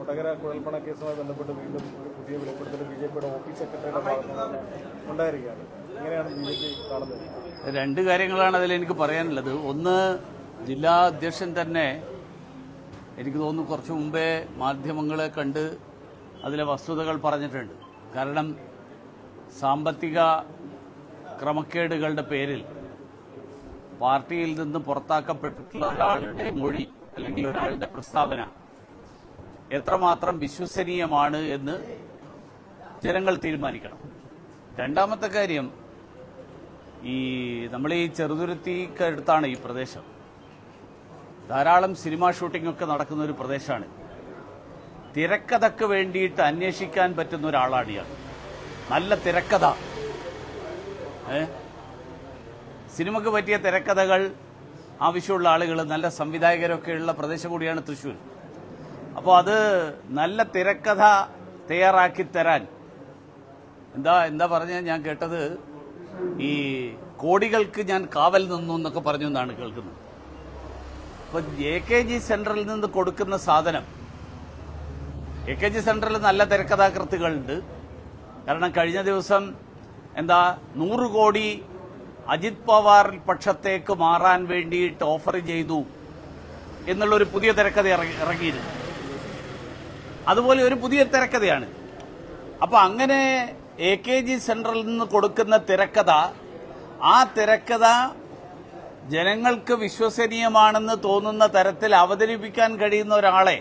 കൊടകര കുഴൽപ്പണ കേസുമായി ബന്ധപ്പെട്ട് വീണ്ടും ഒരു പുതിയ വെളിപ്പെടുത്തൽ ബി ജെ പിയുടെ ഓഫീസ് സെക്രട്ടറിയുടെ ഭാഗത്ത് നിന്ന് ഉണ്ടായിരിക്കുകയാണ് എങ്ങനെയാണ് ബി ജെ പി കാണുന്നത് രണ്ട് കാര്യങ്ങളാണ് അതിൽ എനിക്ക് പറയാനുള്ളത് ഒന്ന് ജില്ലാ അധ്യക്ഷൻ തന്നെ എനിക്ക് തോന്നുന്നു കുറച്ച് മുമ്പേ മാധ്യമങ്ങളെ കണ്ട് അതിലെ വസ്തുതകൾ പറഞ്ഞിട്ടുണ്ട് കാരണം സാമ്പത്തിക ക്രമക്കേടുകളുടെ പേരിൽ പാർട്ടിയിൽ നിന്ന് പുറത്താക്കപ്പെട്ടിട്ടുള്ള ഒരാളുടെ മൊഴി അല്ലെങ്കിൽ ഒരാളുടെ പ്രസ്താവന എത്രമാത്രം വിശ്വസനീയമാണ് എന്ന് ജനങ്ങൾ തീരുമാനിക്കണം രണ്ടാമത്തെ കാര്യം ഈ നമ്മൾ ഈ ചെറുതുരുത്തിക്കടുത്താണ് ഈ പ്രദേശം ധാരാളം സിനിമാ ഷൂട്ടിംഗ് ഒക്കെ നടക്കുന്ന ഒരു പ്രദേശമാണ് തിരക്കഥക്ക് വേണ്ടിയിട്ട് അന്വേഷിക്കാൻ പറ്റുന്ന ഒരാളാണ് ഇയാൾ നല്ല തിരക്കഥ ഏ സിനിമക്ക് പറ്റിയ തിരക്കഥകൾ ആവശ്യമുള്ള ആളുകൾ നല്ല സംവിധായകരൊക്കെ ഉള്ള പ്രദേശം കൂടിയാണ് തൃശ്ശൂർ അപ്പോൾ അത് നല്ല തിരക്കഥ തയ്യാറാക്കി തരാൻ എന്താ എന്താ പറഞ്ഞ ഞാൻ കേട്ടത് ഈ കോടികൾക്ക് ഞാൻ കാവൽ നിന്നു എന്നൊക്കെ പറഞ്ഞു എന്നാണ് കേൾക്കുന്നത് അപ്പൊ എ കെ ജി സെന്ററിൽ നിന്ന് കൊടുക്കുന്ന സാധനം എ കെ ജി സെന്ററിൽ നല്ല തിരക്കഥാകൃത്തുകളുണ്ട് കാരണം കഴിഞ്ഞ ദിവസം എന്താ നൂറ് കോടി അജിത് പവാർ പക്ഷത്തേക്ക് മാറാൻ വേണ്ടിയിട്ട് ഓഫർ ചെയ്തു എന്നുള്ളൊരു പുതിയ തിരക്കഥ ഇറങ്ങി- ഇറങ്ങിയിരുന്നു അതുപോലെ ഒരു പുതിയ തിരക്കഥയാണ് അപ്പൊ അങ്ങനെ എ കെ ജി സെന്ററിൽ നിന്ന് കൊടുക്കുന്ന തിരക്കഥ ആ തിരക്കഥ ജനങ്ങൾക്ക് വിശ്വസനീയമാണെന്ന് തോന്നുന്ന തരത്തിൽ അവതരിപ്പിക്കാൻ കഴിയുന്ന ഒരാളെ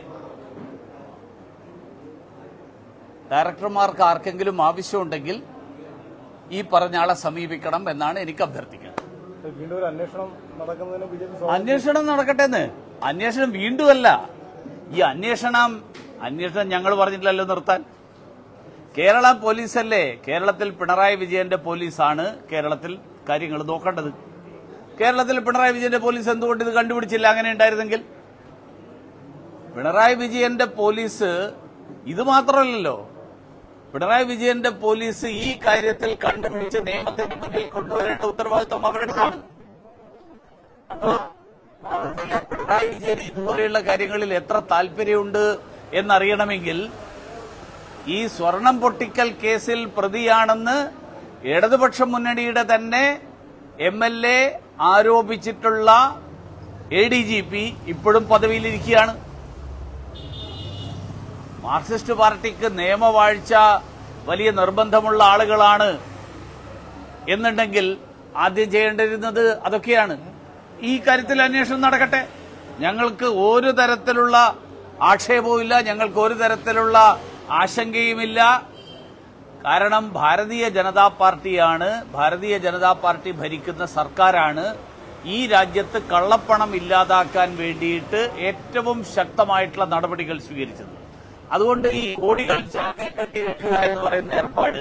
ഡയറക്ടർമാർക്ക് ആർക്കെങ്കിലും ആവശ്യമുണ്ടെങ്കിൽ ഈ പറഞ്ഞ ആളെ സമീപിക്കണം എന്നാണ് എനിക്ക് അഭ്യർത്ഥിക്കുന്നത് വീണ്ടും ഒരു അന്വേഷണം നടക്കുന്നതിന് ബി ജെ പി അന്വേഷണം നടക്കട്ടെ എന്ന് അന്വേഷണം വീണ്ടുമല്ല ഈ അന്വേഷണം അന്വേഷണം ഞങ്ങൾ പറഞ്ഞിട്ടില്ലല്ലോ നിർത്താൻ കേരള പോലീസല്ലേ കേരളത്തിൽ പിണറായി വിജയന്റെ പോലീസാണ് കേരളത്തിൽ കാര്യങ്ങൾ നോക്കേണ്ടത് കേരളത്തിൽ പിണറായി വിജയന്റെ പോലീസ് എന്തുകൊണ്ട് ഇത് കണ്ടുപിടിച്ചില്ല അങ്ങനെ ഉണ്ടായിരുന്നെങ്കിൽ പിണറായി വിജയന്റെ പോലീസ് ഇത് മാത്രമല്ലല്ലോ പിണറായി വിജയന്റെ പോലീസ് ഈ കാര്യത്തിൽ കണ്ടുപിടിച്ച് നിയമത്തിന് മുന്നിൽ കൊണ്ടുവരേണ്ട ഉത്തരവാദിത്വം അവരുടേതാണ് പിണറായി വിജയൻ ഇതുപോലെയുള്ള കാര്യങ്ങളിൽ എത്ര താല്പര്യമുണ്ട് എന്നറിയണമെങ്കിൽ ഈ സ്വർണം പൊട്ടിക്കൽ കേസിൽ പ്രതിയാണെന്ന് ഇടതുപക്ഷ മുന്നണിയുടെ തന്നെ എം എൽ എ ആരോപിച്ചിട്ടുള്ള എ ഡി ജി പി ഇപ്പോഴും പദവിയിലിരിക്കുകയാണ് മാർക്സിസ്റ്റ് പാർട്ടിക്ക് നിയമവാഴ്ച വലിയ നിർബന്ധമുള്ള ആളുകളാണ് എന്നുണ്ടെങ്കിൽ ആദ്യം ചെയ്യേണ്ടിരുന്നത് അതൊക്കെയാണ് ഈ കാര്യത്തിൽ അന്വേഷണം നടക്കട്ടെ ഞങ്ങൾക്ക് ഒരു തരത്തിലുള്ള ആക്ഷേപവും ഇല്ല ഞങ്ങൾക്ക് ഒരു തരത്തിലുള്ള ആശങ്കയുമില്ല കാരണം ഭാരതീയ ജനതാ പാർട്ടിയാണ് ഭാരതീയ ജനതാ പാർട്ടി ഭരിക്കുന്ന സർക്കാരാണ് ഈ രാജ്യത്ത് കള്ളപ്പണം ഇല്ലാതാക്കാൻ വേണ്ടിയിട്ട് ഏറ്റവും ശക്തമായിട്ടുള്ള നടപടികൾ സ്വീകരിച്ചത് അതുകൊണ്ട് ഈ കോടികൾ ചാക്കിൽ കെട്ടി വെക്കുക എന്ന് പറയുന്ന ഏർപ്പാട്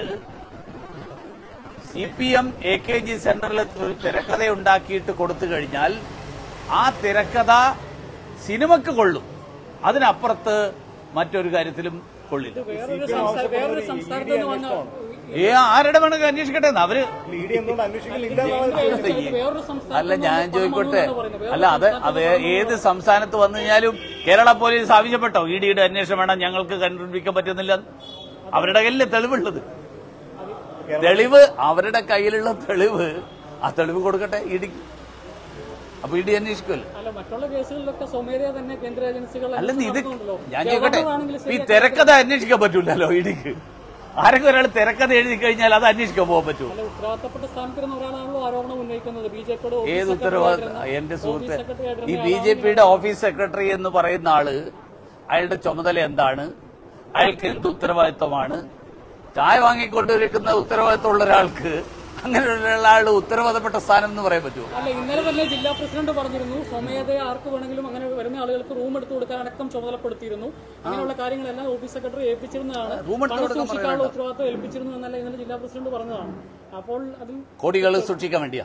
C P M A K G സെന്ററിൽ ഒരു തിരക്കഥ ഉണ്ടാക്കിയിട്ട് കൊടുത്തു കഴിഞ്ഞാൽ ആ തിരക്കഥ സിനിമക്ക് കൊള്ളും അതിനപ്പുറത്ത് മറ്റൊരു കാര്യത്തിലും കൊള്ളില്ല വേറൊരു സംസ്ഥാന- വേറൊരു സംസ്ഥാനത്ത് നിന്ന് വന്ന ഏ ആരുടെ വേണമെങ്കിൽ അന്വേഷിക്കട്ടെ എന്ന് അവര് ഇ ഡി എന്തുകൊണ്ട് അന്വേഷിക്കുന്നില്ല എന്നാണ് വേറൊരു സംസ്ഥാനത്ത് അല്ല ഞാൻ നിന്ന് ചോദിക്കോട്ടെ പണം വന്നു എന്നാണ് പറയുന്നത്. അല്ല അത് അത് ഏത് സംസ്ഥാനത്ത് വന്നു കഴിഞ്ഞാലും കേരള പോലീസ് ആവശ്യപ്പെട്ടോ ഇ ഡിയുടെ അന്വേഷണം വേണം ഞങ്ങൾക്ക് കണ്ടുപിടിക്കാൻ പറ്റുന്നില്ല അവരുടെ കയ്യിലെ തെളിവുള്ളത് തെളിവ് അവരുടെ കയ്യിലുള്ള തെളിവ് ആ തെളിവ് കൊടുക്കട്ടെ ഇ ഡിക്ക് അപ്പൊ ഇ ഡി അന്വേഷിക്കുമല്ലോ അല്ല മറ്റുള്ള കേസുകളിലൊക്കെ സ്വമേധയാ തന്നെ കേന്ദ്ര ഏജൻസികൾ അല്ല ഇത് നടത്തുന്നുണ്ടല്ലോ. ഞാൻ ചോദിക്കട്ടെ ഗവർണറാണെങ്കിൽ ഈ ശരിയാക്കി തിരക്കഥ അന്വേഷിക്കാൻ പറ്റൂലല്ലോ ഇടിക്ക് ആരെങ്കിലും ഒരാൾ തിരക്കഥ എഴുതി കഴിഞ്ഞാൽ അത് അന്വേഷിക്കാൻ പോകാൻ പറ്റുമോ അല്ല, ഉത്തരവാദിത്തപ്പെട്ട സ്ഥാനത്തിരുന്ന ഒരാളാണല്ലോ ആരോപണം ഉന്നയിക്കുന്നത് ബി ജെ പിയുടെ ഏത് ഉത്തരവാദിത്തം എന്റെ സുഹൃത്ത് ഈ ബി ജെ പിയുടെ ഓഫീസ് സെക്രട്ടറി എന്ന് പറയുന്ന ആള് അയാളുടെ ചുമതല എന്താണ് അയാൾക്ക് എന്ത് ഉത്തരവാദിത്തമാണ് ചായ വാങ്ങിക്കൊണ്ടിരിക്കുന്ന ഉത്തരവാദിത്തമുള്ള ഒരാൾക്ക് അങ്ങനെയുള്ള ആള് ഉത്തരവാദപ്പെട്ട സ്ഥാനം എന്ന് പറയാൻ പറ്റുമോ അല്ല ഇന്നലെ തന്നെ ജില്ലാ പ്രസിഡന്റ് പറഞ്ഞിരുന്നു സ്വമേധയ ആർക്ക് വേണമെങ്കിലും അങ്ങനെ വരുന്ന ആളുകൾക്ക് റൂം എടുത്തു കൊടുക്കാൻ അടക്കം ചുമതലപ്പെടുത്തിയിരുന്നു അങ്ങനെയുള്ള കാര്യങ്ങളെല്ലാം ഓഫീസ് സെക്രട്ടറി ഏൽപ്പിച്ചിരുന്നതാണ് റൂം എടുത്ത് പണം കൊടുക്കാൻ സൂക്ഷിക്കാനുള്ള ഉത്തരവാദിത്വം ഏൽപ്പിച്ചിരുന്നു എന്നല്ല ഇന്നലെ ജില്ലാ പ്രസിഡന്റ് പറഞ്ഞതാണ് അപ്പോൾ അതിൽ കോടികൾ സൂക്ഷിക്കാൻ വേണ്ടിയാ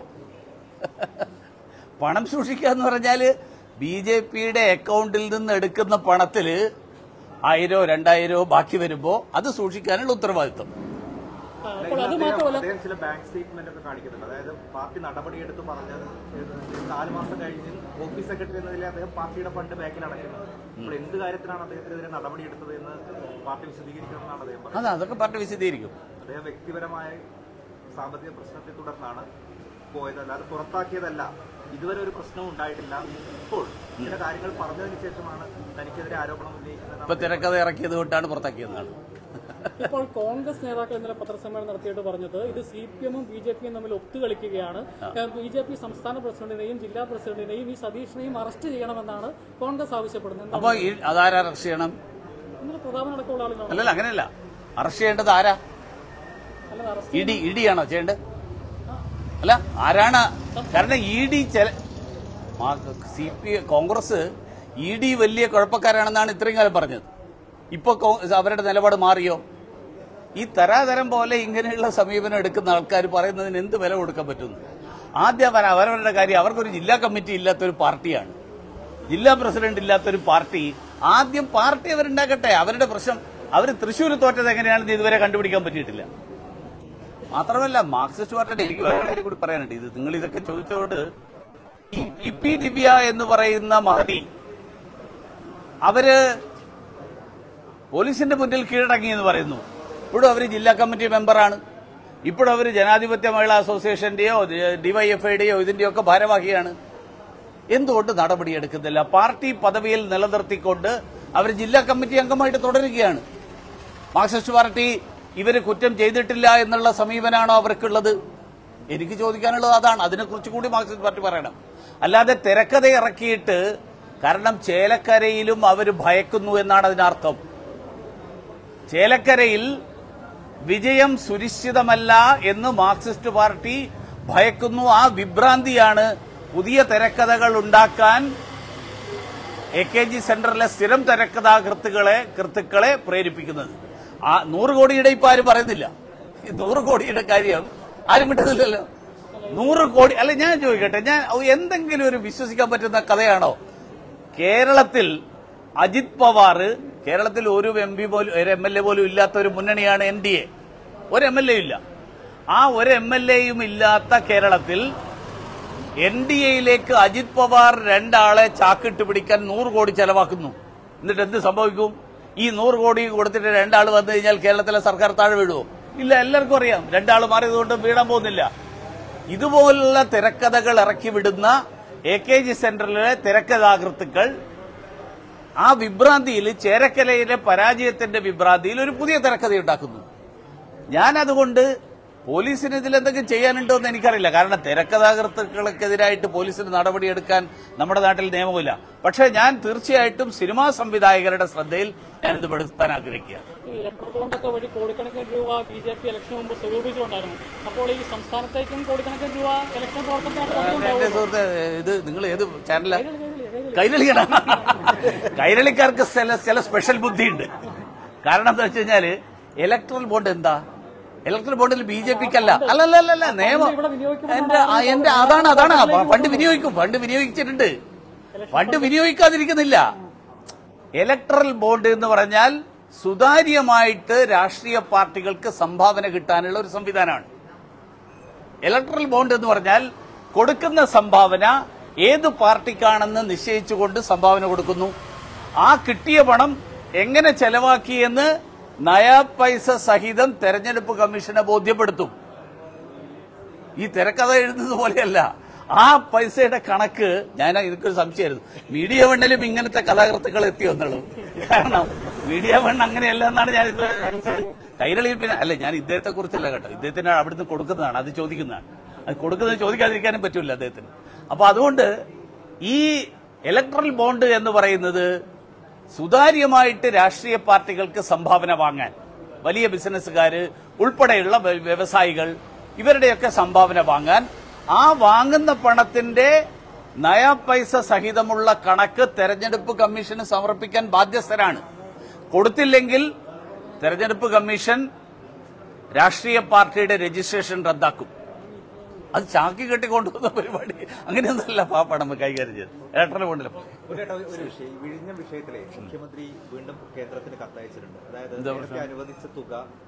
പണം സൂക്ഷിക്കുക എന്ന് പറഞ്ഞാല് ബി ജെ പിയുടെ അക്കൗണ്ടിൽ നിന്ന് എടുക്കുന്ന പണത്തില് ആയിരോ രണ്ടായിരോ ബാക്കി വരുമ്പോ അത് സൂക്ഷിക്കാനുള്ള ഉത്തരവാദിത്വം അപ്പോൾ അത് മാത്രമല്ല അദ്ദേഹം ചില ബാങ്ക് സ്റ്റേറ്റ്മെന്റ് ഒക്കെ കാണിക്കുന്നുണ്ട് അതായത് പാർട്ടി നടപടിയെടുത്ത് പറഞ്ഞത് നാല് മാസം കഴിഞ്ഞ് ഓഫീസ് സെക്രട്ടറി എന്ന നിലയിൽ അദ്ദേഹം പാർട്ടിയുടെ ഫണ്ട് ബാങ്കിൽ അടയ്ക്കുന്നത് അപ്പോൾ എന്ത് കാര്യത്തിലാണ് അദ്ദേഹത്തിനെതിരെ നടപടിയെടുത്തത് എന്ന് പാർട്ടി വിശദീകരിക്കണമെന്നാണ് അദ്ദേഹം പറയുന്നത് അത് അതൊക്കെ പാർട്ടി വിശദീകരിക്കും അദ്ദേഹം വ്യക്തിപരമായ സാമ്പത്തിക പ്രശ്നത്തെ തുടർന്നാണ് പോയത് അല്ലാതെ പുറത്താക്കിയതല്ല ഇതുവരെ ഒരു പ്രശ്നവും ഉണ്ടായിട്ടില്ല ഇപ്പോൾ ചില കാര്യങ്ങൾ പറഞ്ഞതിന് ശേഷമാണ് തനിക്കെതിരെ ആരോപണം ഉന്നയിക്കുന്നത് ഇപ്പൊ തിരക്കഥ ഇറക്കിയത് തൊട്ടാണ് പുറത്താക്കിയതെന്നാണ് ഇപ്പോൾ കോൺഗ്രസ് നേതാക്കൾ ഇന്നലെ പത്രസമ്മേളനം നടത്തിയിട്ട് പറഞ്ഞത് ഇത് സി പി എമ്മും ബി ജെ പിയും തമ്മിൽ ഒത്തുകളിക്കുകയാണ് ബി ജെ പി സംസ്ഥാന പ്രസിഡന്റിനെയും ജില്ലാ പ്രസിഡന്റിനെയും ഈ സതീഷിനെയും അറസ്റ്റ് ചെയ്യണമെന്നാണ് കോൺഗ്രസ് ആവശ്യപ്പെടുന്നത് എന്താണ് അപ്പൊ ഈ- അതാരാ അറസ്റ്റ് ചെയ്യണം ഇന്നലെ പ്രധാനമടക്കമുള്ള ആളുകളാണ് അല്ലല്ല അങ്ങനെയല്ല അറസ്റ്റ് ചെയ്യേണ്ടത് ആരാ അല്ലാതെ arrest E D E D ആണോ ചെയ്യേണ്ടത് അല്ല ആരാണ് കാരണം ഇ ഡി ചില C P Congress E D വലിയ കുഴപ്പക്കാരാണെന്നാണ് ഇത്രയും കാലം പറഞ്ഞത് ഇപ്പൊ കോ- അവരുടെ നിലപാട് മാറിയോ ഈ തരാതരം പോലെ ഇങ്ങനെയുള്ള സമീപനം എടുക്കുന്ന ആൾക്കാർ പറയുന്നതിന് എന്ത് വില കൊടുക്കാൻ പറ്റുന്നു ആദ്യം അവർ അവരവരുടെ കാര്യം അവർക്കൊരു ജില്ലാ കമ്മിറ്റി ഇല്ലാത്തൊരു പാർട്ടിയാണ് ജില്ലാ പ്രസിഡന്റ് ഇല്ലാത്തൊരു പാർട്ടി ആദ്യം പാർട്ടി അവരുണ്ടാക്കട്ടെ അവരുടെ പ്രശ്നം അവർ തൃശ്ശൂർ തോറ്റത് എങ്ങനെയാണെന്ന് ഇതുവരെ കണ്ടുപിടിക്കാൻ പറ്റിയിട്ടില്ല മാത്രമല്ല മാർക്സിസ്റ്റ് പാർട്ടിയുടെ എനിക്ക് വേറെ കാര്യം കൂടി പറയാനുണ്ട് ഇത് നിങ്ങൾ ഇതൊക്കെ ചോദിച്ചതുകൊണ്ട് ഈ ഇ പി ദിവ്യ എന്ന് പറയുന്ന മഹതി അവര് പോലീസിന്റെ മുന്നിൽ കീഴടങ്ങി എന്ന് പറയുന്നു ഇപ്പോഴും അവർ ജില്ലാ കമ്മിറ്റി മെമ്പറാണ് ഇപ്പോഴും അവർ ജനാധിപത്യ മഹിളാ അസോസിയേഷന്റെയോ ഡിവൈഎഫ്ഐയുടെയോ ഇതിന്റെയോ ഒക്കെ ഭാരവാഹിയാണ് എന്തുകൊണ്ട് നടപടിയെടുക്കുന്നില്ല പാർട്ടി പദവിയിൽ നിലനിർത്തിക്കൊണ്ട് അവർ ജില്ലാ കമ്മിറ്റി അംഗമായിട്ട് തുടരുകയാണ് മാർക്സിസ്റ്റ് പാർട്ടി ഇവര് കുറ്റം ചെയ്തിട്ടില്ല എന്നുള്ള സമീപനാണോ അവർക്കുള്ളത് എനിക്ക് ചോദിക്കാനുള്ളത് അതാണ് അതിനെക്കുറിച്ച് കൂടി മാർക്സിസ്റ്റ് പാർട്ടി പറയണം അല്ലാതെ തിരക്കഥ ഇറക്കിയിട്ട് കാരണം ചേലക്കരയിലും അവർ ഭയക്കുന്നു എന്നാണ് അതിനർത്ഥം ചേലക്കരയിൽ വിജയം സുനിശ്ചിതമല്ല എന്ന് മാർക്സിസ്റ്റ് പാർട്ടി ഭയക്കുന്നു ആ വിഭ്രാന്തിയാണ് പുതിയ തിരക്കഥകൾ ഉണ്ടാക്കാൻ എ കെ ജി സെന്ററിലെ സ്ഥിരം തിരക്കഥാകൃത്തുക്കളെ കൃത്തുക്കളെ പ്രേരിപ്പിക്കുന്നത് ആ നൂറ് കോടിയുടെ ഇപ്പൊ ആരും പറയുന്നില്ല ഈ നൂറ് കോടിയുടെ കാര്യം ആരും കിട്ടുന്നില്ലല്ലോ നൂറ് കോടി അല്ല ഞാൻ ചോദിക്കട്ടെ ഞാൻ എന്തെങ്കിലും ഒരു വിശ്വസിക്കാൻ പറ്റുന്ന കഥയാണോ കേരളത്തിൽ അജിത് പവാർ കേരളത്തിൽ ഒരു എം പി പോലും ഒരു എം എൽ എ പോലും ഇല്ലാത്ത ഒരു മുന്നണിയാണ് എൻ ഡി എ ഒരു എം എൽ എ ഇല്ല ആ ഒരു എം എൽ എയും ഇല്ലാത്ത കേരളത്തിൽ എൻ ഡി എയിലേക്ക് അജിത് പവാർ രണ്ടാളെ ചാക്കിട്ട് പിടിക്കാൻ നൂറ് കോടി ചെലവാക്കുന്നു എന്നിട്ട് എന്ത് സംഭവിക്കും ഈ നൂറ് കോടി കൊടുത്തിട്ട് രണ്ടാൾ വന്നു കഴിഞ്ഞാൽ കേരളത്തിലെ സർക്കാർ താഴെ വീഴുമോ ഇല്ല എല്ലാവർക്കും അറിയാം രണ്ടാൾ മാറിയതുകൊണ്ട് വീഴാൻ പോകുന്നില്ല ഇതുപോലുള്ള തിരക്കഥകൾ ഇറക്കി വിടുന്ന എ കെ ജി സെന്ററിലെ തിരക്കഥാകൃത്തുക്കൾ ആ വിഭ്രാന്തിയിൽ ചേരക്കലയിലെ പരാജയത്തിന്റെ വിഭ്രാന്തിയിൽ ഒരു പുതിയ തിരക്കഥ ഉണ്ടാക്കുന്നു ഞാൻ അതുകൊണ്ട് പോലീസിന് ഇതിൽ എന്തെങ്കിലും ചെയ്യാനുണ്ടോ എന്ന് എനിക്കറിയില്ല കാരണം തിരക്കഥാകൃത്തുക്കൾക്കെതിരായിട്ട് പോലീസിന് നടപടിയെടുക്കാൻ നമ്മുടെ നാട്ടിൽ നിയമമില്ല പക്ഷേ ഞാൻ തീർച്ചയായിട്ടും സിനിമാ സംവിധായകരുടെ ശ്രദ്ധയിൽ ഞാനിത് പെടുത്താൻ ആഗ്രഹിക്കുകയാണ് ഈ ഇലക്ട്രൽ ബോണ്ടൊക്കെ വഴി കോടിക്കണക്കിന് രൂപ ബി ജെ പി ഇലക്ഷൻ മുമ്പ് സ്വരൂപിച്ചിട്ടുണ്ടായിരുന്നു അപ്പോൾ ഈ സംസ്ഥാനത്തേക്കും കോടിക്കണക്കിന് രൂപ ഇലക്ഷൻ പ്രവർത്തനത്തിനായിട്ട് എന്റെ സുഹൃത്തെ ഇത് നിങ്ങൾ ഏത് ചാനലാ കൈരളിയാണ് കൈരളിക്കാർക്ക് ചില ചില സ്പെഷ്യൽ ബുദ്ധിയുണ്ട് കാരണം എന്താ വെച്ച് കഴിഞ്ഞാല് ഇലക്ട്രൽ ബോണ്ട് എന്താ ഇലക്ട്രൽ ബോണ്ടിൽ ബി ജെ പിക്കല്ല അല്ലല്ലല്ല നിയമം ഇവിടെ വിനിയോഗിക്കുമ്പോൾ എന്റെ ആ, എന്റെ അതാണ് അതാണ് ഫണ്ട് വിനിയോഗിക്കും ഫണ്ട് വിനിയോഗിച്ചിട്ടുണ്ട് ഫണ്ട് വിനിയോഗിക്കാതിരിക്കുന്നില്ല ഇലക്ട്രൽ ബോണ്ട് എന്ന് പറഞ്ഞാൽ സുതാര്യമായിട്ട് രാഷ്ട്രീയ പാർട്ടികൾക്ക് സംഭാവന കിട്ടാനുള്ള ഒരു സംവിധാനമാണ് ഇലക്ട്രൽ ബോണ്ട് എന്ന് പറഞ്ഞാൽ കൊടുക്കുന്ന സംഭാവന ഏത് പാർട്ടിക്കാണെന്ന് നിശ്ചയിച്ചുകൊണ്ട് സംഭാവന കൊടുക്കുന്നു ആ കിട്ടിയ പണം എങ്ങനെ ചെലവാക്കിയെന്ന് നയാ പൈസ സഹിതം തെരഞ്ഞെടുപ്പ് കമ്മീഷനെ ബോധ്യപ്പെടുത്തും ഈ തിരക്കഥ എഴുതുന്നത് പോലെയല്ല ആ പൈസയുടെ കണക്ക് ഞാൻ എനിക്കൊരു സംശയമായിരുന്നു മീഡിയ വണ്ണിലും ഇങ്ങനത്തെ കഥാകൃത്തുക്കൾ എത്തിയോ എന്നുള്ളത് കാരണം മീഡിയ വൺ അങ്ങനെയല്ല എന്നാണ് ഞാൻ ഇത് കൈരളിയിൽ പിന്നെ അല്ല ഞാൻ ഇദ്ദേഹത്തെ കുറിച്ചല്ല കേട്ടോ ഇദ്ദേഹത്തിന് അവിടുന്ന് കൊടുക്കുന്നതാണ് അത് ചോദിക്കുന്നതാണ് അത് കൊടുക്കുന്നത് ചോദിക്കാതിരിക്കാനും പറ്റില്ല അദ്ദേഹത്തിന് അപ്പൊ അതുകൊണ്ട് ഈ ഇലക്ട്രൽ ബോണ്ട് എന്ന് പറയുന്നത് സുതാര്യമായിട്ട് രാഷ്ട്രീയ പാർട്ടികൾക്ക് സംഭാവന വാങ്ങാൻ വലിയ ബിസിനസ്സുകാര് ഉൾപ്പെടെയുള്ള വ്യ- വ്യവസായികൾ ഇവരുടെയൊക്കെ സംഭാവന വാങ്ങാൻ ആ വാങ്ങുന്ന പണത്തിന്റെ നയ പൈസ സഹിതമുള്ള കണക്ക് തെരഞ്ഞെടുപ്പ് കമ്മീഷന് സമർപ്പിക്കാൻ ബാധ്യസ്ഥരാണ് കൊടുത്തില്ലെങ്കിൽ തെരഞ്ഞെടുപ്പ് കമ്മീഷൻ രാഷ്ട്രീയ പാർട്ടിയുടെ രജിസ്ട്രേഷൻ റദ്ദാക്കും അത് ചാക്കി കെട്ടിക്കൊണ്ടുവന്ന പരിപാടി അങ്ങനെയൊന്നുമല്ല പാപ്പണം കൈകാര്യം ചെയ്ത് ഇലക്ട്രൽ ബോണ്ടിലും ഒരു ചേട്ടാ, ഒരു വിഷയം ഈ വിഴിഞ്ഞ വിഷയത്തിലെ മുഖ്യമന്ത്രി വീണ്ടും കേന്ദ്രത്തിന് കത്തയച്ചിട്ടുണ്ട് അതായത് നേരത്തെ അനുവദിച്ച തുക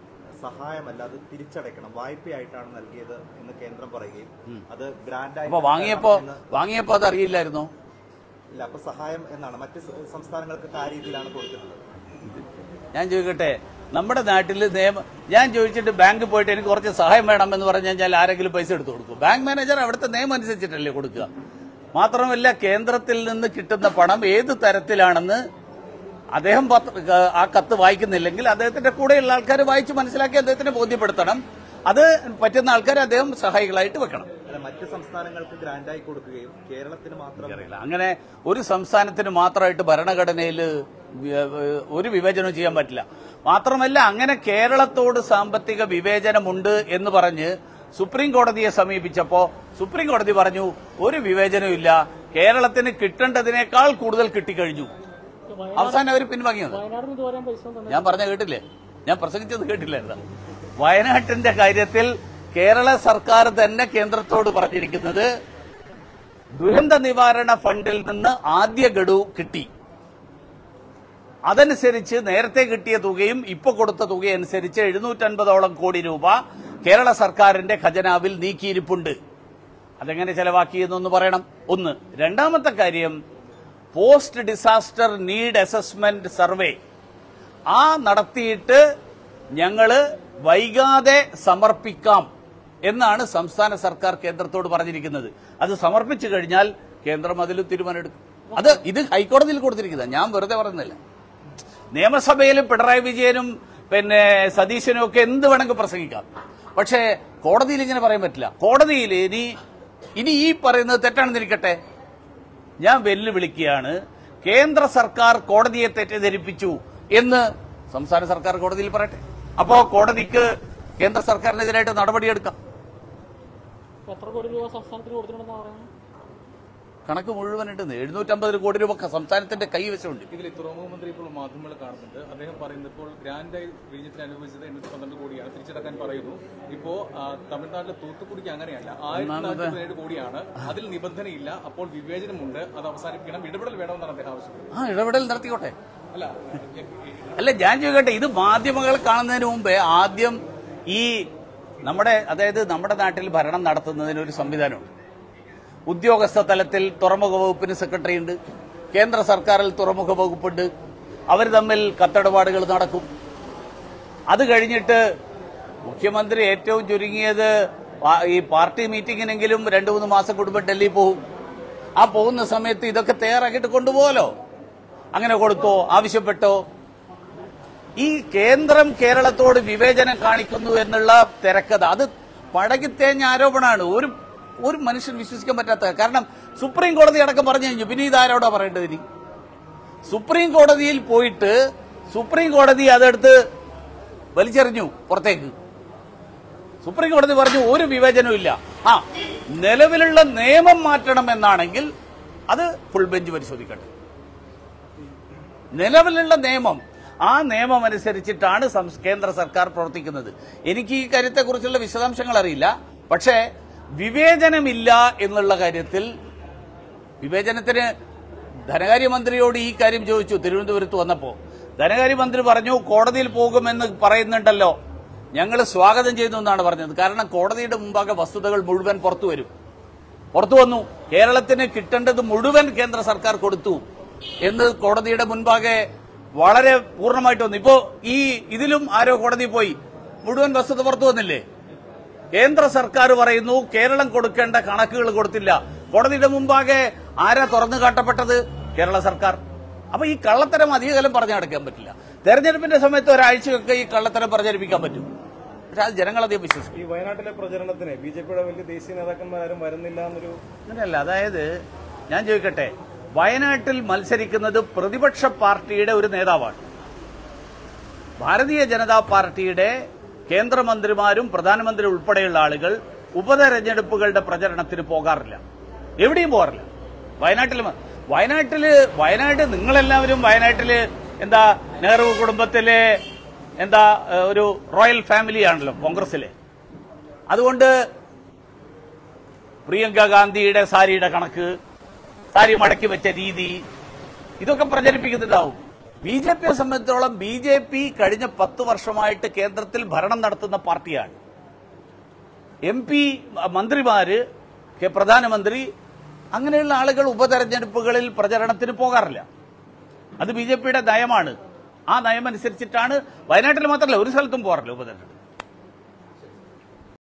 സഹായമല്ല അത് തിരിച്ചടയ്ക്കണം വായ്പയായിട്ടാണ് നൽകിയത് എന്ന് കേന്ദ്രം പറയുകയും അത് ഗ്രാൻഡായി അപ്പൊ വാങ്ങിയപ്പോ വാങ്ങിയപ്പോ അത് അറിയില്ലായിരുന്നോ ഇല്ല അപ്പൊ സഹായം എന്നാണ് മറ്റ് സ- സംസ്ഥാനങ്ങൾക്ക് ആ രീതിയിലാണ് കൊടുത്തിട്ടുള്ളത് ഞാൻ ചോദിക്കട്ടെ നമ്മുടെ നാട്ടിൽ നിയമ ഞാൻ ചോദിച്ചിട്ട് ബാങ്കിൽ പോയിട്ട് എനിക്ക് കുറച്ച് സഹായം വേണമെന്ന് പറഞ്ഞു കഴിഞ്ഞാൽ ആരെങ്കിലും പൈസ എടുത്തു കൊടുക്കും ബാങ്ക് മാനേജർ അവിടുത്തെ നിയമം അനുസരിച്ചിട്ടല്ലേ കൊടുക്കുക മാത്രമല്ല കേന്ദ്രത്തിൽ നിന്ന് കിട്ടുന്ന പണം ഏത് തരത്തിലാണെന്ന് അദ്ദേഹം പത്ര ആ കത്ത് വായിക്കുന്നില്ലെങ്കിൽ അദ്ദേഹത്തിന്റെ കൂടെയുള്ള ആൾക്കാർ വായിച്ച് മനസ്സിലാക്കി അദ്ദേഹത്തിനെ ബോധ്യപ്പെടുത്തണം അത് പറ്റുന്ന ആൾക്കാരെ അദ്ദേഹം സഹായികളായിട്ട് വെക്കണം അല്ല മറ്റ് സംസ്ഥാനങ്ങൾക്ക് ഗ്രാൻഡായി കൊടുക്കുകയും കേരളത്തിന് മാത്രം അറിയില്ല അങ്ങനെ ഒരു സംസ്ഥാനത്തിന് മാത്രമായിട്ട് ഭരണഘടനയിൽ ഒരു വിവേചനവും ചെയ്യാൻ പറ്റില്ല മാത്രമല്ല അങ്ങനെ കേരളത്തോട് സാമ്പത്തിക വിവേചനമുണ്ട് എന്ന് പറഞ്ഞ് സുപ്രീം കോടതിയെ സമീപിച്ചപ്പോ സുപ്രീം കോടതി പറഞ്ഞു ഒരു വിവേചനവും ഇല്ല കേരളത്തിന് കിട്ടേണ്ടതിനേക്കാൾ കൂടുതൽ കിട്ടിക്കഴിഞ്ഞു അവസാനം അവർ പിൻവാങ്ങിയത് വയനാടിന് ഇതുവരെ പൈസ തന്നെ ഞാൻ പറഞ്ഞ കേട്ടില്ലേ ഞാൻ പ്രസംഗിച്ചത് കേട്ടില്ലായിരുന്നു വയനാട്ടിന്റെ കാര്യത്തിൽ കേരള സർക്കാർ തന്നെ കേന്ദ്രത്തോട് പറഞ്ഞിരിക്കുന്നത് ദുരന്ത നിവാരണ ഫണ്ടിൽ നിന്ന് ആദ്യ ഗഡു കിട്ടി അതനുസരിച്ച് നേരത്തെ കിട്ടിയ തുകയും ഇപ്പൊ കൊടുത്ത തുകയനുസരിച്ച് എഴുന്നൂറ്റൻപതോളം കോടി രൂപ കേരള സർക്കാരിന്റെ ഖജനാവിൽ നീക്കിയിരിപ്പുണ്ട് അതെങ്ങനെ ചെലവാക്കിയെന്നൊന്ന് പറയണം ഒന്ന് രണ്ടാമത്തെ കാര്യം post disaster need assessment survey ആ നടത്തിയിട്ട് ഞങ്ങള് വൈകാതെ സമർപ്പിക്കാം എന്നാണ് സംസ്ഥാന സർക്കാർ കേന്ദ്രത്തോട് പറഞ്ഞിരിക്കുന്നത് അത് സമർപ്പിച്ചു കഴിഞ്ഞാൽ കേന്ദ്രം അതിൽ തീരുമാനമെടുക്കും അത് ഇത് ഹൈക്കോടതിയിൽ കൊടുത്തിരിക്കുന്നത് ഞാൻ വെറുതെ പറയുന്നില്ല നിയമസഭയിൽ പിണറായി വിജയനും പിന്നെ സതീശനും ഒക്കെ എന്ത് വേണമെങ്കിൽ പ്രസംഗിക്കാം പക്ഷേ കോടതിയിൽ ഇങ്ങനെ പറയാൻ പറ്റില്ല കോടതിയിൽ ഇനി ഇനി ഈ പറയുന്നത് തെറ്റാണെന്ന് ഇരിക്കട്ടെ ഞാൻ വെല്ലുവിളിക്കുകയാണ് കേന്ദ്ര സർക്കാർ കോടതിയെ തെറ്റിദ്ധരിപ്പിച്ചു എന്ന് സംസ്ഥാന സർക്കാർ കോടതിയിൽ പറയട്ടെ അപ്പോ കോടതിക്ക് കേന്ദ്ര സർക്കാരിനെതിരായിട്ട് നടപടിയെടുക്കാം എത്ര കോടി രൂപ സംസ്ഥാനത്തിന് കൊടുത്തിട്ടുണ്ടെന്ന് പറയുന്നത് കണക്ക് മുഴുവനുണ്ട് എഴുന്നൂറ്റമ്പത് കോടി രൂപ സംസ്ഥാനത്തിന്റെ കൈവശമുണ്ട് ഇതിൽ തുറമുഖ മന്ത്രി ഇപ്പോൾ മാധ്യമങ്ങൾ കാണുന്നുണ്ട് അദ്ദേഹം പറയുന്നത് ഇപ്പോൾ ഗ്രാൻഡായി വിഴിഞ്ഞത്തിന് അനുവദിച്ചത് എണ്ണൂറ്റി പന്ത്രണ്ട് കോടിയാണ് തിരിച്ചടക്കാൻ പറയുന്നു ഇപ്പോ ആ, തമിഴ്നാട്ടിലെ തൂത്തുക്കുടിക്ക് അങ്ങനെയല്ല ആയിരത്തി നാനൂറ്റി പതിനേഴ് കോടിയാണ് അതിൽ നിബന്ധനയില്ല അപ്പോൾ വിവേചനമുണ്ട് അത് അവസാനിപ്പിക്കണം ഇടപെടൽ വേണമെന്നാണ് അദ്ദേഹം ആവശ്യപ്പെടുന്നത് ആ ഇടപെടൽ നടത്തിക്കോട്ടെ അല്ല അല്ല ഞാൻ ചോദിക്കട്ടെ ഇത് മാധ്യമങ്ങൾ കാണുന്നതിന് മുമ്പേ ആദ്യം ഈ നമ്മുടെ അതായത് നമ്മുടെ നാട്ടിൽ ഭരണം നടത്തുന്നതിന് ഒരു സംവിധാനമുണ്ട് ഉദ്യോഗസ്ഥ തലത്തിൽ തുറമുഖ വകുപ്പിന് സെക്രട്ടറി ഉണ്ട് കേന്ദ്ര സർക്കാരിൽ തുറമുഖ വകുപ്പുണ്ട് അവർ തമ്മിൽ കത്തിടപാടുകൾ നടക്കും അത് കഴിഞ്ഞിട്ട് മുഖ്യമന്ത്രി ഏറ്റവും ചുരുങ്ങിയത് പാ- ഈ പാർട്ടി മീറ്റിങ്ങിനെങ്കിലും രണ്ടു മൂന്ന് മാസം കൂടുമ്പോൾ ഡൽഹി പോകും ആ പോകുന്ന സമയത്ത് ഇതൊക്കെ തയ്യാറാക്കിയിട്ട് കൊണ്ടുപോകലോ അങ്ങനെ കൊടുത്തോ ആവശ്യപ്പെട്ടോ ഈ കേന്ദ്രം കേരളത്തോട് വിവേചനം കാണിക്കുന്നു എന്നുള്ള തിരക്കഥ അത് പടകിത്തേഞ്ഞ ആരോപണമാണ് ഒരു ഒരു മനുഷ്യൻ വിശ്വസിക്കാൻ പറ്റാത്ത കാരണം സുപ്രീം കോടതി അടക്കം പറഞ്ഞു കഴിഞ്ഞു പിന്നെ ഇതാരോടാ പറയേണ്ടത് ഇനി സുപ്രീം കോടതിയിൽ പോയിട്ട് സുപ്രീം കോടതി അതെടുത്ത് വലിച്ചെറിഞ്ഞു പുറത്തേക്ക് സുപ്രീം കോടതി പറഞ്ഞു ഒരു വിവേചനവും ഇല്ല ആ നിലവിലുള്ള നിയമം മാറ്റണം എന്നാണെങ്കിൽ അത് ഫുൾ ബെഞ്ച് പരിശോധിക്കട്ടെ നിലവിലുള്ള നിയമം ആ നിയമം അനുസരിച്ചിട്ടാണ് സംസ്- കേന്ദ്ര സർക്കാർ പ്രവർത്തിക്കുന്നത് എനിക്ക് ഈ കാര്യത്തെക്കുറിച്ചുള്ള വിശദാംശങ്ങൾ അറിയില്ല പക്ഷേ വിവേചനമില്ല എന്നുള്ള കാര്യത്തിൽ വിവേചനത്തിന് ധനകാര്യമന്ത്രിയോട് ഈ കാര്യം ചോദിച്ചു തിരുവനന്തപുരത്ത് വന്നപ്പോ ധനകാര്യമന്ത്രി പറഞ്ഞു കോടതിയിൽ പോകുമെന്ന് പറയുന്നുണ്ടല്ലോ ഞങ്ങൾ സ്വാഗതം ചെയ്യുന്നു എന്നാണ് പറഞ്ഞത് കാരണം കോടതിയുടെ മുമ്പാകെ വസ്തുതകൾ മുഴുവൻ പുറത്തു വരും പുറത്തു വന്നു കേരളത്തിന് കിട്ടേണ്ടത് മുഴുവൻ കേന്ദ്ര സർക്കാർ കൊടുത്തു എന്ന് കോടതിയുടെ മുൻപാകെ വളരെ പൂർണ്ണമായിട്ട് വന്നു ഇപ്പോ ഈ ഇതിലും ആരോ കോടതി പോയി മുഴുവൻ വസ്തുത പുറത്തു വന്നില്ലേ കേന്ദ്ര സർക്കാർ പറയുന്നു കേരളം കൊടുക്കേണ്ട കണക്കുകൾ കൊടുത്തില്ല കോടതിയുടെ മുമ്പാകെ ആരാ തുറന്നു കാട്ടപ്പെട്ടത് കേരള സർക്കാർ അപ്പൊ ഈ കള്ളത്തരം അധികകാലം പറഞ്ഞു നടക്കാൻ പറ്റില്ല തെരഞ്ഞെടുപ്പിന്റെ സമയത്ത് ഒരാഴ്ചയൊക്കെ ഈ കള്ളത്തരം പ്രചരിപ്പിക്കാൻ പറ്റും പക്ഷെ അത് ജനങ്ങളധികം വിശ്വസിക്കും ഈ വയനാട്ടിലെ പ്രചരണത്തിന് ബി ജെ പിയുടെ വലിയ ദേശീയ നേതാക്കന്മാരും വരുന്നില്ല എന്നൊരു അങ്ങനെയല്ല അതായത് ഞാൻ ചോദിക്കട്ടെ വയനാട്ടിൽ മത്സരിക്കുന്നത് പ്രതിപക്ഷ പാർട്ടിയുടെ ഒരു നേതാവാണ് ഭാരതീയ ജനതാ പാർട്ടിയുടെ കേന്ദ്രമന്ത്രിമാരും പ്രധാനമന്ത്രി ഉൾപ്പെടെയുള്ള ആളുകൾ ഉപതെരഞ്ഞെടുപ്പുകളുടെ പ്രചരണത്തിന് പോകാറില്ല എവിടെയും പോകാറില്ല വയനാട്ടിൽ മ- വയനാട്ടില് വയനാട് നിങ്ങളെല്ലാവരും വയനാട്ടില് എന്താ നെഹ്റു കുടുംബത്തിലെ എന്താ ഏഹ്, ഒരു റോയൽ ഫാമിലിയാണല്ലോ കോൺഗ്രസിലെ അതുകൊണ്ട് പ്രിയങ്ക ഗാന്ധിയുടെ സാരിയുടെ കണക്ക് സാരി മടക്കി വെച്ച രീതി ഇതൊക്കെ പ്രചരിപ്പിക്കുന്നുണ്ടാവും ബി ജെ പിയെ സംബന്ധിച്ചിടത്തോളം ബി ജെ പി കഴിഞ്ഞ പത്ത് വർഷമായിട്ട് കേന്ദ്രത്തിൽ ഭരണം നടത്തുന്ന പാർട്ടിയാണ് എം പി മന്ത്രിമാര് കെ- പ്രധാനമന്ത്രി അങ്ങനെയുള്ള ആളുകൾ ഉപതെരഞ്ഞെടുപ്പുകളിൽ പ്രചരണത്തിന് പോകാറില്ല അത് ബി ജെ പിയുടെ നയമാണ് ആ നയമനുസരിച്ചിട്ടാണ് വയനാട്ടിൽ മാത്രമല്ല ഒരു സ്ഥലത്തും പോകാറില്ല ഉപതെരഞ്ഞെടുപ്പ്